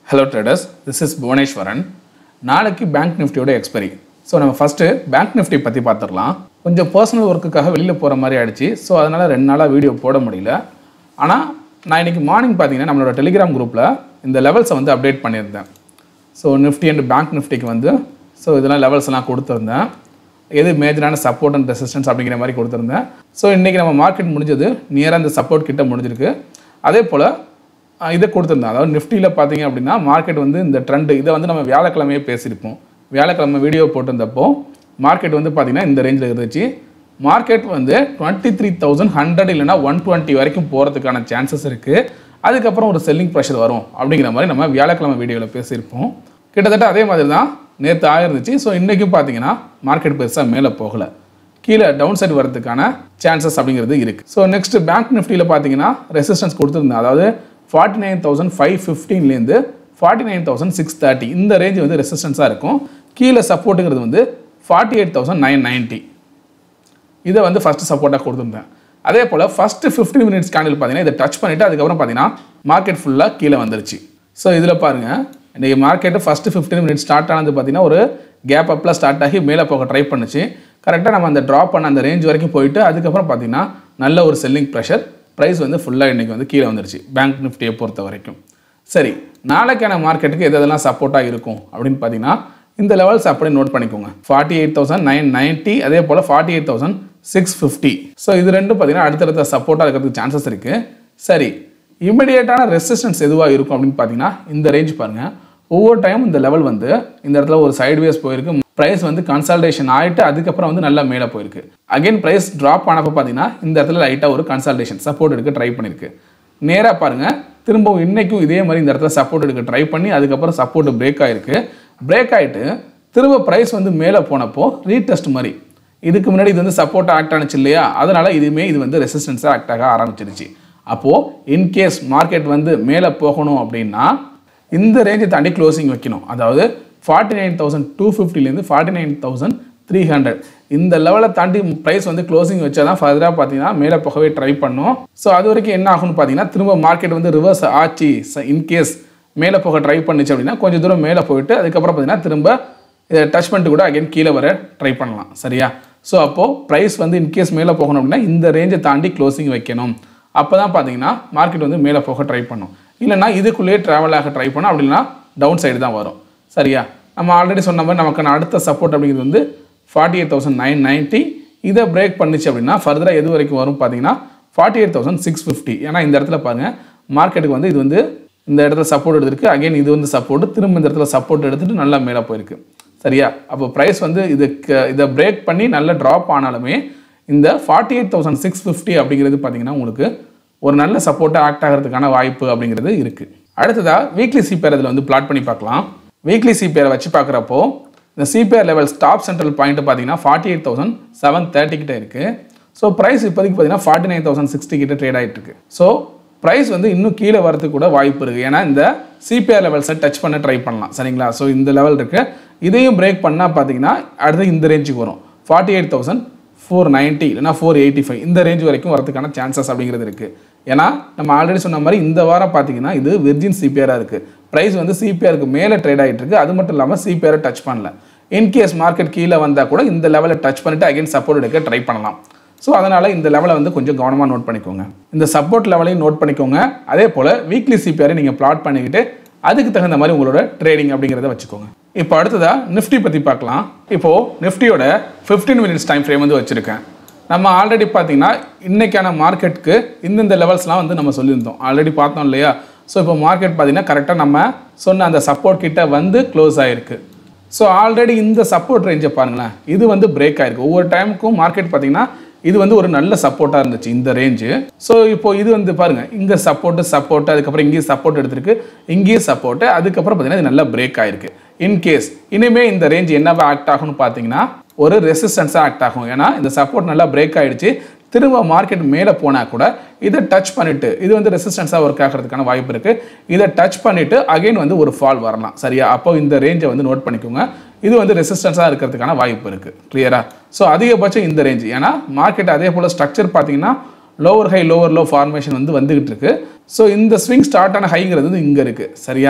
hello traders this is Bhuvaneswaran நாளைக்கு bank நிஃப்டியோட expiry so நம்ம ஃபஸ்ட்டு பேங்க் நிஃப்டி பற்றி பார்த்துடலாம் கொஞ்சம் பர்சனல் ஒர்க்குக்காக வெளியில் போகிற மாதிரி ஆயிடுச்சு ஸோ அதனால் ரெண்டு நாளாக வீடியோ போட முடியல ஆனால் நான் இன்றைக்கி மார்னிங் பார்த்தீங்கன்னா நம்மளோட டெலிகிராம் குரூப்பில் இந்த லெவல்ஸை வந்து அப்டேட் பண்ணியிருந்தேன் ஸோ நிஃப்டி அண்ட் பேங்க் நிஃப்டிக்கு வந்து ஸோ இதெல்லாம் லெவல்ஸ் எல்லாம் கொடுத்துருந்தேன் எது மேஜரான சப்போர்ட் அண்ட் ரெசிஸ்டன்ஸ் அப்படிங்கிற மாதிரி கொடுத்துருந்தேன் ஸோ இன்றைக்கி நம்ம மார்க்கெட் முடிஞ்சது நியராக இந்த சப்போர்ட் கிட்ட முடிஞ்சிருக்கு அதே போல் அஹ் இதை கொடுத்துருந்தேன் அதாவது நிஃப்டியில் பார்த்தீங்க அப்படின்னா மார்க்கெட் வந்து இந்த ட்ரெண்டு இதை வந்து நம்ம வியாழக்கிழமையே பேசியிருப்போம் வியாழக்கிழமை வீடியோ போட்டிருந்தப்போ மார்க்கெட் வந்து பார்த்தீங்கன்னா இந்த ரேஞ்சில் இருந்துச்சு மார்க்கெட் வந்து டுவெண்ட்டி த்ரீ தௌசண்ட் ஹண்ட்ரட் இல்லைனா ஒன் டுவெண்ட்டி வரைக்கும் போகிறதுக்கான சான்சஸ் இருக்குது அதுக்கப்புறம் ஒரு செல்லிங் ப்ரெஷர் வரும் அப்படிங்கிற மாதிரி நம்ம வியாழக்கிழமை வீடியோவில் பேசியிருப்போம் கிட்டத்தட்ட அதே மாதிரி தான் நேற்று ஆயிருந்துச்சு ஸோ இன்றைக்கும் பார்த்தீங்கன்னா மார்க்கெட் பெருசாக மேலே போகலை கீழே டவுன் சைடு வரதுக்கான சான்சஸ் அப்படிங்கிறது இருக்குது ஸோ நெக்ஸ்ட் பேங்க் நிஃப்டியில் பார்த்தீங்கன்னா ரெசிஸ்டன்ஸ் கொடுத்துருந்தேன் அதாவது ஃபார்ட்டி நைன் தௌசண்ட் ஃபைவ் ஃபிஃப்டீன்லேருந்து forty nine thousand six thirty இந்த ரேஞ்ச் வந்து ரெசிஸ்டன்ஸாக இருக்கும் கீழே சப்போர்ட்டுங்கிறது வந்து forty eight thousand nine ninety இதை வந்து ஃபஸ்ட்டு சப்போர்ட்டாக கொடுத்துருந்தேன் அதே போல் ஃபஸ்ட்டு ஃபிஃப்டீன் மினிட்ஸ் கேண்டில் பார்த்தீங்கன்னா இதை டச் பண்ணிவிட்டு அதுக்கப்புறம் பார்த்தீங்கன்னா மார்க்கெட் ஃபுல்லாக கீழே வந்துருச்சு ஸோ இதில் பாருங்கள் இன்றைக்கி market first fifteen minutes start ஆனது பார்த்தீங்கன்னா ஒரு கேப் அப்பில் ஸ்டார்ட் ஆகி மேலே போக ட்ரை பண்ணுச்சு கரெக்டாக நம்ம அந்த ட்ராப் பண்ண அந்த ரேஞ்ச் வரைக்கும் போயிட்டு அதுக்கப்புறம் பார்த்தீங்கன்னா நல்ல ஒரு செல்லிங் ப்ரெஷர் ப்ரைஸ் வந்து ஃபுல்லாக இன்றைக்கி வந்து கீழே வந்துருச்சு பேங்க் நிஃப்டியை பொறுத்த வரைக்கும் சரி நாளைக்கான மார்க்கெட்டுக்கு எது எதெல்லாம் சப்போர்ட்டாக இருக்கும் அப்படின்னு பார்த்தீங்கன்னா இந்த லெவல்ஸ் அப்படியே நோட் பண்ணிக்கோங்க forty eight thousand nine ninety அதே போல் forty eight thousand six fifty so இது ரெண்டும் பார்த்தீங்கன்னா அடுத்தடுத்த சப்போர்ட்டாக இருக்கிறதுக்கு சான்சஸ் இருக்குது சரி இமிடியேட்டான ரெசிஸ்டன்ஸ் எதுவாக இருக்கும் அப்படின்னு பார்த்தீங்கன்னா இந்த ரேஞ்ச் பாருங்கள் ஒவ்வொரு டைம் இந்த லெவல் வந்து இந்த இடத்துல ஒரு சைட்வேஸ் போயிருக்கு ப்ரைஸ் வந்து கன்சல்டேஷன் ஆகிட்டு அதுக்கப்புறம் வந்து நல்லா மேலே போயிருக்கு அகைன் ப்ரைஸ் ட்ராப் ஆனப்போ பார்த்தீங்கன்னா இந்த இடத்துல லைட்டாக ஒரு கன்சல்டேஷன் சப்போர்ட் எடுக்க ட்ரை பண்ணியிருக்கு நேராக பாருங்கள் திரும்பவும் இன்றைக்கும் இதே மாதிரி இந்த இடத்துல சப்போர்ட் எடுக்க ட்ரை பண்ணி அதுக்கப்புறம் சப்போர்ட் பிரேக் ஆயிருக்கு பிரேக் ஆகிட்டு திரும்ப ப்ரைஸ் வந்து மேலே போனப்போ ரீடெஸ்ட் மாதிரி இதுக்கு முன்னாடி இது வந்து சப்போர்ட் ஆக்ட் ஆனிச்சு இல்லையா அதனால் இதுவுமே இது வந்து ரெசிஸ்டன்ஸாக ஆக்ட் ஆக ஆரம்பிச்சிருச்சு அப்போது இன்கேஸ் மார்க்கெட் வந்து மேலே போகணும் அப்படின்னா இந்த ரேஞ்சை தாண்டி க்ளோசிங் வைக்கணும் அதாவது ஃபார்ட்டி நைன் தௌசண்ட் டூ ஃபிஃப்டிலேருந்து forty nine thousand three hundred இந்த லெவலை தாண்டி ப்ரைஸ் வந்து க்ளோசிங் வச்சா தான் ஃபர்தராக பார்த்தீங்கன்னா மேலே போகவே ட்ரை பண்ணும் ஸோ அது வரைக்கும் என்ன ஆகும்னு பார்த்தீங்கன்னா திரும்ப மார்க்கெட் வந்து ரிவர்ஸ் ஆச்சு இன்கேஸ் மேலே போக ட்ரை பண்ணுச்சு அப்படின்னா கொஞ்சம் தூரம் மேலே போயிட்டு அதுக்கப்புறம் பார்த்தீங்கன்னா திரும்ப இதை டச் பண்ணிட்டு கூட அகைன் கீழே வர ட்ரை பண்ணலாம் சரியா ஸோ அப்போது ப்ரைஸ் வந்து இன்கேஸ் மேலே போகணும் அப்படின்னா இந்த ரேஞ்சை தாண்டி க்ளோசிங் வைக்கணும் அப்போ தான் பார்த்தீங்கன்னா மார்க்கெட் வந்து மேலே போக ட்ரை பண்ணும் இல்லைன்னா இதுக்குள்ளேயே ட்ராவல் ஆக ட்ரை பண்ணும் அப்படின்னா டவுன் சைடு தான் வரும் சரியா நம்ம ஆல்ரெடி சொன்ன மாதிரி நமக்கான அடுத்த சப்போர்ட் அப்படிங்கிறது வந்து forty eight thousand nine ninety இதை பிரேக் பண்ணுச்சு அப்படின்னா ஃபர்தராக எது வரைக்கும் வரும் பார்த்தீங்கன்னா forty eight thousand six fifty ஏன்னா இந்த இடத்துல பாருங்கள் மார்க்கெட்டுக்கு வந்து இது வந்து இந்த இடத்துல சப்போர்ட் எடுத்திருக்கு அகைன் இது வந்து சப்போர்ட் திரும்ப இந்த இடத்துல சப்போர்ட் எடுத்துட்டு நல்லா மேலே போயிருக்கு சரியா அப்போ ப்ரைஸ் வந்து இதுக்கு இதை பிரேக் பண்ணி நல்ல ட்ராப் ஆனாலுமே இந்த forty eight thousand six fifty அப்படிங்கிறது பார்த்தீங்கன்னா உங்களுக்கு ஒரு நல்ல சப்போர்ட்டாக ஆக்ட் ஆகிறதுக்கான வாய்ப்பு அப்படிங்கிறது இருக்குது அடுத்ததாக வீக்லி சிபிஆர் இதில் வந்து பிளாட் பண்ணி பார்க்கலாம் வீக்லி சிபிஆரை வச்சு பார்க்குறப்போ இந்த CPR level stop central point பார்த்தீங்கன்னா forty eight thousand seven thirty கிட்ட இருக்குது ஸோ ப்ரைஸ் இப்போதைக்கு பார்த்தீங்கன்னா ஃபார்ட்டி நைன் தௌசண்ட் சிக்ஸ்டி கிட்ட ட்ரேட் ஆகிட்டு இருக்கு ஸோ ப்ரைஸ் வந்து இன்னும் கீழே வரதுக்கு கூட வாய்ப்பு இருக்குது ஏன்னா இந்த சிபிஆர் லெவல்ஸை டச் பண்ண ட்ரை பண்ணலாம் சரிங்களா ஸோ இந்த லெவல் இருக்குது இதையும் பிரேக் பண்ணால் பார்த்தீங்கன்னா அடுத்து இந்த ரேஞ்சுக்கு வரும் forty eight thousand four ninety இல்லைனா ஃபோர் எயிட்டி ஃபைவ் இந்த ரேஞ்ச் வரைக்கும் வரதுக்கான சான்சஸ் அப்படிங்கிறது இருக்குது ஏன்னா நம்ம ஆல்ரெடி சொன்ன மாதிரி இந்த வாரம் பார்த்தீங்கன்னா இது வெர்ஜின் சிபிஆராக இருக்குது ப்ரைஸ் வந்து சிபிஆருக்கு மேலே ட்ரேட் ஆகிட்டு இருக்கு அது மட்டும் இல்லாமல் சிபிஆரை டச் பண்ணல இன்கேஸ் மார்க்கெட் கீழே வந்தால் கூட இந்த லெவலை டச் பண்ணிட்டு அகைன் சப்போர்ட் எடுக்க ட்ரை பண்ணலாம் ஸோ அதனால் இந்த லெவலை வந்து கொஞ்சம் கவனமாக நோட் பண்ணிக்கோங்க இந்த சப்போர்ட் லெவலையும் நோட் பண்ணிக்கோங்க அதே போல் வீக்லி சிபிஆரை நீங்கள் பிளாட் பண்ணிக்கிட்டு அதுக்கு தகுந்த மாதிரி உங்களோட ட்ரேடிங் அப்படிங்கிறத வச்சுக்கோங்க இப்போ அடுத்ததாக நிஃப்டி பற்றி பார்க்கலாம் இப்போது நிஃப்டியோட ஃபிஃப்டீன் மினிட்ஸ் டைம் ஃப்ரேம் வந்து வச்சுருக்கேன் நம்ம ஆல்ரெடி பார்த்தீங்கன்னா இன்றைக்கான மார்க்கெட்டுக்கு இந்தந்த லெவல்ஸ்லாம் வந்து நம்ம சொல்லியிருந்தோம் ஆல்ரெடி பார்த்தோம் இல்லையா ஸோ இப்போ மார்க்கெட் பார்த்தீங்கன்னா கரெக்டாக நம்ம சொன்ன அந்த சப்போர்ட் கிட்ட வந்து க்ளோஸ் ஆகிருக்கு ஸோ ஆல்ரெடி இந்த சப்போர்ட் ரேஞ்சை பாருங்களேன் இது வந்து பிரேக் ஆயிருக்கு ஒவ்வொரு டைமுக்கும் மார்க்கெட் பார்த்தீங்கன்னா இது வந்து ஒரு நல்ல சப்போர்ட்டாக இருந்துச்சு இந்த ரேஞ்சு ஸோ இப்போ இது வந்து பாருங்க இங்கே சப்போர்ட்டு சப்போர்ட் அதுக்கப்புறம் இங்கேயும் சப்போர்ட் எடுத்திருக்கு இங்கேயும் சப்போர்ட்டு அதுக்கப்புறம் பார்த்தீங்கன்னா இது நல்லா பிரேக் ஆயிருக்கு இன்கேஸ் இனிமே இந்த ரேஞ்ச் என்னவா ஆக்ட் ஆகும்னு பார்த்தீங்கன்னா ஒரு ரெசிஸ்டன்ஸாக ஆக்ட் ஆகும் ஏன்னா இந்த சப்போர்ட் நல்லா பிரேக் ஆயிடுச்சு திரும்ப மார்க்கெட் மேலே போனால் கூட இதை டச் பண்ணிட்டு இது வந்து ரெசிஸ்டன்ஸாக ஒர்க் ஆகிறதுக்கான வாய்ப்பு இருக்குது இதை டச் பண்ணிட்டு அகைன் வந்து ஒரு ஃபால் வரலாம் சரியா அப்போ இந்த ரேஞ்சை வந்து நோட் பண்ணிக்கோங்க இது வந்து ரெசிஸ்டன்ஸாக இருக்கிறதுக்கான வாய்ப்பு இருக்குது கிளியரா ஸோ அதிகபட்சம் இந்த ரேஞ்ச் ஏன்னா மார்க்கெட் அதே போல் ஸ்ட்ரக்சர் பார்த்தீங்கன்னா lower high lower low formation வந்து வந்துகிட்டு இருக்கு ஸோ இந்த ஸ்விங் ஸ்டார்ட் ஆன ஹைங்கிறது வந்து இங்கே இருக்குது சரியா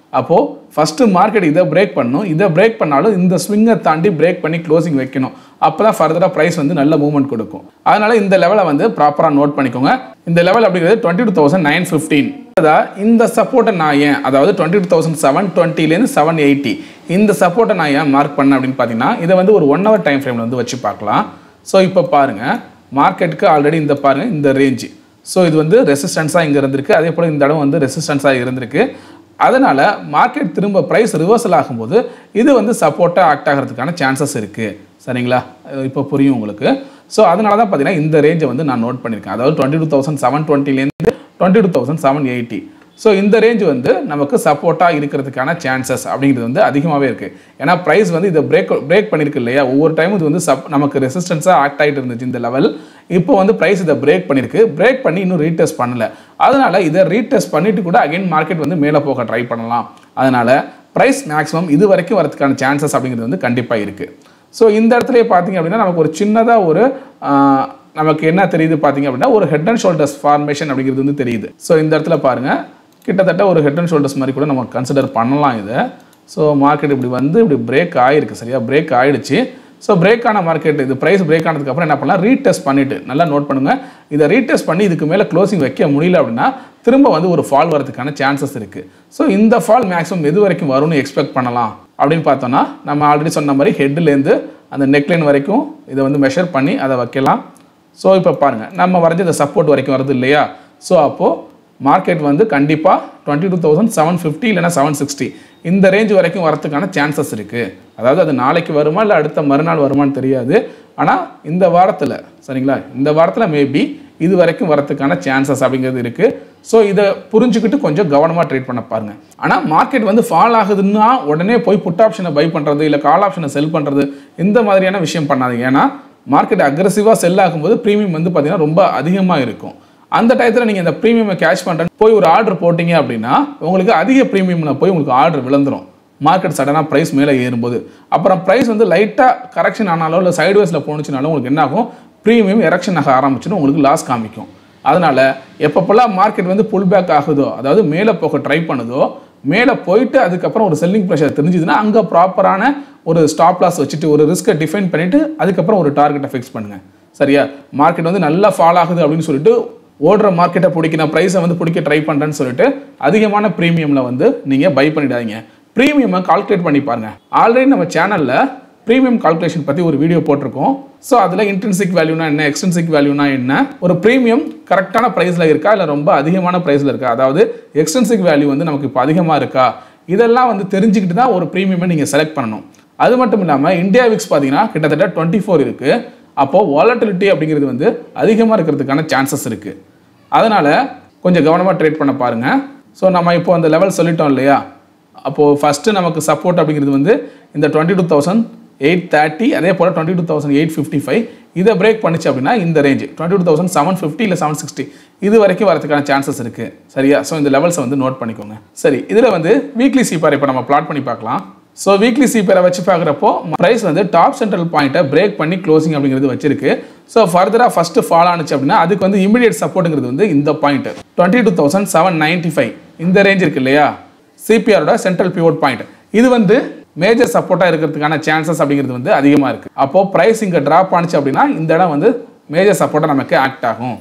அப்போது ஃபஸ்ட்டு மார்க்கெட் இதை பிரேக் பண்ணணும் இதை பிரேக் பண்ணாலும் இந்த ஸ்விங்கை தாண்டி பிரேக் பண்ணி க்ளோசிங் வைக்கணும் அப்போ தான் ஃபர்தராக ப்ரைஸ் வந்து நல்ல மூவ்மெண்ட் கொடுக்கும் அதனால இந்த லெவலை வந்து ப்ராப்பராக நோட் பண்ணிக்கோங்க இந்த லெவல் அப்படிங்கிறது twenty two thousand nine fifteen இந்த சப்போர்ட்டை நான் ஏன் அதாவது டுவெண்ட்டி டூ தௌசண்ட் செவன் டுவெண்ட்டிலேருந்து செவன் எயிட்டி இந்த சப்போர்ட்டை நான் ஏன் மார்க் பண்ணேன் அப்படின்னு பார்த்தீங்கன்னா இதை வந்து ஒரு ஒன் ஹவர் டைம் ஃப்ரேமில் வந்து வச்சு பார்க்கலாம் ஸோ இப்போ பாருங்கள் மார்க்கெட்டுக்கு ஆல்ரெடி இந்த பாருங்கள் இந்த ரேஞ்சு ஸோ இது வந்து ரெசிஸ்டன்ஸாக இங்கே இருந்திருக்கு அதே போல் இந்த இடம் வந்து ரெசிஸ்டன்ஸாக இருந்திருக்கு அதனால் மார்க்கெட் திரும்ப ப்ரைஸ் ரிவர்சல் ஆகும்போது இது வந்து சப்போர்ட்டாக ஆக்ட் ஆகிறதுக்கான சான்சஸ் இருக்குது சரிங்களா அஹ் இப்போ புரியும் உங்களுக்கு ஸோ அதனால தான் பார்த்தீங்கன்னா இந்த ரேஞ்சை வந்து நான் நோட் பண்ணியிருக்கேன் அதாவது டுவெண்ட்டி டூ தௌசண்ட் செவன் டுவெண்ட்டிலேருந்து twenty two thousand seven eighty so இந்த ரேஞ்ச் வந்து நமக்கு சப்போர்ட்டாக இருக்கிறதுக்கான சான்சஸ் அப்படிங்கிறது வந்து அதிகமாகவே இருக்குது ஏன்னா ப்ரைஸ் வந்து இதை பிரேக் பிரேக் பண்ணியிருக்கு இல்லையா ஒவ்வொரு டைமும் இது வந்து சப் நமக்கு ரெசிஸ்டன்ஸாக ஆக்ட் ஆகிட்டு இருந்துச்சு இந்த லெவல் இப்போ வந்து ப்ரைஸ் இதை பிரேக் பண்ணியிருக்கு பிரேக் பண்ணி இன்னும் ரீடெஸ்ட் பண்ணல அதனால இதை ரீடெஸ்ட் பண்ணிட்டு கூட அகைன் மார்க்கெட் வந்து மேலே போக ட்ரை பண்ணலாம் அதனால ப்ரைஸ் மேக்ஸிமம் இது வரைக்கும் வரதுக்கான சான்சஸ் அப்படிங்கிறது வந்து கண்டிப்பாக இருக்குது ஸோ இந்த இடத்துலயே பார்த்தீங்க அப்படின்னா நமக்கு ஒரு சின்னதாக ஒரு ஆஹ், நமக்கு என்ன தெரியுது பார்த்தீங்க அப்படின்னா ஒரு ஹெட் அண்ட் ஷோல்டர்ஸ் ஃபார்மேஷன் அப்படிங்கிறது வந்து தெரியுது ஸோ இந்த இடத்துல பாருங்க கிட்டத்தட்ட ஒரு ஹெட் அண்ட் ஷோல்டர்ஸ் மாதிரி கூட நம்ம கன்சிடர் பண்ணலாம் இதை ஸோ மார்க்கெட் இப்படி வந்து இப்படி பிரேக் ஆயிருக்கு சரியா பிரேக் ஆயிடுச்சு ஸோ பிரேக் ஆன மார்க்கெட் இது ப்ரைஸ் பிரேக் ஆனதுக்கப்புறம் என்ன பண்ணலாம் ரீடெஸ்ட் பண்ணிட்டு நல்லா நோட் பண்ணுங்க இதை ரீடெஸ்ட் பண்ணி இதுக்கு மேலே க்ளோசிங் வைக்க முடியல அப்படின்னா திரும்ப வந்து ஒரு ஃபால் வரதுக்கான சான்சஸ் இருக்குது ஸோ இந்த ஃபால் மேக்ஸிமம் எது வரைக்கும் வரும்னு எக்ஸ்பெக்ட் பண்ணலாம் அப்படின்னு பார்த்தோன்னா நம்ம ஆல்ரெடி சொன்ன மாதிரி ஹெட்லேருந்து அந்த நெக்லைன் வரைக்கும் இதை வந்து மெஷர் பண்ணி அதை வைக்கலாம் ஸோ இப்போ பாருங்கள் நம்ம வரைஞ்ச இந்த சப்போர்ட் வரைக்கும் வருது இல்லையா ஸோ அப்போது மார்க்கெட் வந்து கண்டிப்பாக twenty two thousand seven fifty இல்லைனா செவன் சிக்ஸ்டி இந்த ரேஞ்ச் வரைக்கும் வரதுக்கான சான்சஸ் இருக்குது அதாவது அது நாளைக்கு வருமா இல்லை அடுத்த மறுநாள் வருமான்னு தெரியாது ஆனால் இந்த வாரத்தில் சரிங்களா இந்த வாரத்தில் மேபி இது வரைக்கும் வரதுக்கான சான்சஸ் அப்படிங்கிறது இருக்குது ஸோ இதை புரிஞ்சுக்கிட்டு கொஞ்சம் கவனமாக ட்ரேட் பண்ண பாருங்க ஆனால் மார்க்கெட் வந்து ஃபால் ஆகுதுன்னா உடனே போய் புட் ஆப்ஷனை பை பண்ணுறது இல்லை கால் ஆப்ஷனை செல் பண்ணுறது இந்த மாதிரியான விஷயம் பண்ணாதீங்க ஏன்னா மார்க்கெட் அக்ரெசிவாக செல் ஆகும்போது ப்ரீமியம் வந்து பார்த்தீங்கன்னா ரொம்ப அதிகமாக இருக்கும் அந்த டயத்தில் நீங்கள் இந்த ப்ரீமியமை கேட்ச் பண்ணுறேன் போய் ஒரு ஆர்டர் போட்டிங்க அப்படின்னா உங்களுக்கு அதிக ப்ரீமியமில் போய் உங்களுக்கு ஆர்டர் விழுந்துரும் மார்க்கெட் சடனாக ப்ரைஸ் மேலே ஏறும்போது அப்புறம் ப்ரைஸ் வந்து லைட்டாக கரெக்ஷன் ஆனாலோ இல்லை சைட்வேஸில் போணுச்சுனாலும் உங்களுக்கு என்ன ஆகும் ப்ரீமியம் எரெக்ஷன் ஆக ஆரம்பிச்சுன்னு உங்களுக்கு லாஸ் காமிக்கும் அதனால் எப்பப்போல்லாம் மார்க்கெட் வந்து புல் பேக் ஆகுதோ அதாவது மேலே போக ட்ரை பண்ணுதோ மேலே போயிட்டு அதுக்கப்புறம் ஒரு செல்லிங் ப்ரெஷர் தெரிஞ்சுதுன்னா அங்கே ப்ராப்பரான ஒரு ஸ்டாப் லாஸ் வச்சுட்டு ஒரு ரிஸ்க்கை டிஃபைன் பண்ணிவிட்டு அதுக்கப்புறம் ஒரு டார்கெட்டை ஃபிக்ஸ் பண்ணுங்கள் சரியா மார்க்கெட் வந்து நல்லா ஃபால் ஆகுது அப்படின்னு சொல்லிட்டு ஓடுற மார்க்கெட்டை பிடிக்க நான் ப்ரைஸை வந்து பிடிக்க ட்ரை பண்ணுறேன்னு சொல்லிட்டு அதிகமான ப்ரீமியமில் வந்து நீங்கள் பை பண்ணிடாதீங்க ப்ரீமியமை கால்குலேட் பண்ணி பாருங்க ஆல்ரெடி நம்ம சேனலில் ப்ரீமியம் கால்குலேஷன் பற்றி ஒரு வீடியோ போட்டிருக்கோம் ஸோ அதில் இன்ட்ரென்சிக் வேல்யூனா என்ன எக்ஸ்டென்சிக் வேல்யூனா என்ன ஒரு ப்ரீமியம் கரெக்டான ப்ரைஸில் இருக்கா இல்லை ரொம்ப அதிகமான ப்ரைஸில் இருக்கா அதாவது எக்ஸ்டென்சிக் வேல்யூ வந்து நமக்கு இப்போ அதிகமாக இருக்கா இதெல்லாம் வந்து தெரிஞ்சுக்கிட்டு தான் ஒரு ப்ரீமியமை நீங்கள் செலக்ட் பண்ணணும் அது மட்டும் இல்லாமல் இந்தியா விக்ஸ் பார்த்தீங்கன்னா கிட்டத்தட்ட டுவெண்ட்டி ஃபோர் இருக்குது அப்போது வாலட்டிலிட்டி அப்படிங்கிறது வந்து அதிகமாக இருக்கிறதுக்கான சான்சஸ் இருக்குது அதனால் கொஞ்சம் கவனமாக ட்ரேட் பண்ண பாருங்கள் ஸோ நம்ம இப்போ அந்த லெவல் சொல்லிட்டோம் இல்லையா அப்போது ஃபஸ்ட்டு நமக்கு சப்போர்ட் அப்படிங்கிறது வந்து இந்த twenty two thousand eight thirty அதே போல் twenty two thousand eight fifty five இதை பிரேக் பண்ணிச்சு அப்படின்னா இந்த range twenty two thousand seven fifty இல்லை செவன் சிக்ஸ்டி இது வரைக்கும் வரதுக்கான சான்சஸ் இருக்குது சரியா ஸோ இந்த லெவல்ஸை வந்து நோட் பண்ணிக்கோங்க சரி இதில் வந்து வீக்லி சீப்பார் இப்போ நம்ம பிளாட் பண்ணி பார்க்கலாம் ஸோ வீக்லி சீப்பரை வச்சு பார்க்குறப்போ ப்ரைஸ் வந்து டாப் சென்ட்ரல் பாயிண்ட்டை பிரேக் பண்ணி க்ளோசிங் அப்படிங்கிறது வச்சிருக்கு ஸோ ஃபர்தராக ஃபஸ்ட்டு ஃபால் ஆனிச்சு அப்படின்னா அதுக்கு வந்து இமிடியேட் சப்போர்ட்டுங்கிறது வந்து இந்த point twenty two thousand seven ninety five இந்த ரேஞ்ச் இருக்கு இல்லையா சிபிஆரோட சென்ட்ரல் பிவோட் பாயிண்ட் இது வந்து மேஜர் சப்போர்ட்டாக இருக்கிறதுக்கான சான்சஸ் அப்படிங்கிறது வந்து அதிகமாக இருக்குது அப்போது ப்ரைஸ் இங்கே ட்ராப் ஆனிச்சு அப்படின்னா இந்த இடம் வந்து மேஜர் சப்போர்ட்டாக நமக்கு ஆக்ட் ஆகும்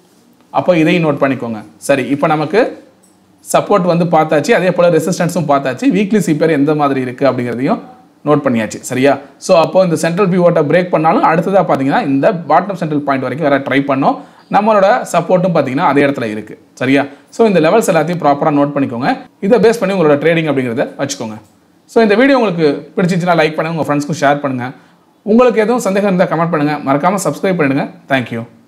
அப்போ இதையும் நோட் பண்ணிக்கோங்க சரி இப்போ நமக்கு சப்போர்ட் வந்து பார்த்தாச்சு அதே போல் ரெசிஸ்டன்ஸும் பார்த்தாச்சு வீக்லி சிபிஆர் எந்த மாதிரி இருக்குது அப்படிங்கிறதையும் நோட் பண்ணியாச்சு சரியா ஸோ அப்போ இந்த சென்ட்ரல் பிவோட்டை பிரேக் பண்ணாலும் அடுத்ததாக பார்த்தீங்கன்னா இந்த பாட்டம் சென்ட்ரல் பாயிண்ட் வரைக்கும் வர ட்ரை பண்ணோம் நம்மளோட சப்போர்ட்டும் பார்த்தீங்கன்னா அதே இடத்துல இருக்குது சரியா ஸோ இந்த லெவல்ஸ் எல்லாத்தையும் ப்ராப்பராக நோட் பண்ணிக்கோங்க இதை பேஸ் பண்ணி உங்களோட ட்ரேடிங் அப்படிங்கிறத வச்சுக்கோங்க ஸோ இந்த வீடியோ உங்களுக்கு பிடிச்சிச்சுன்னா லைக் பண்ணுங்கள் உங்கள் ஃப்ரெண்ட்ஸ்க்கும் ஷேர் பண்ணுங்கள் உங்களுக்கு எதுவும் சந்தேகம் இருந்தால் கமெண்ட் பண்ணுங்கள் மறக்காமல் சப்ஸ்கிரைப் பண்ணிடுங்க தேங்க்யூ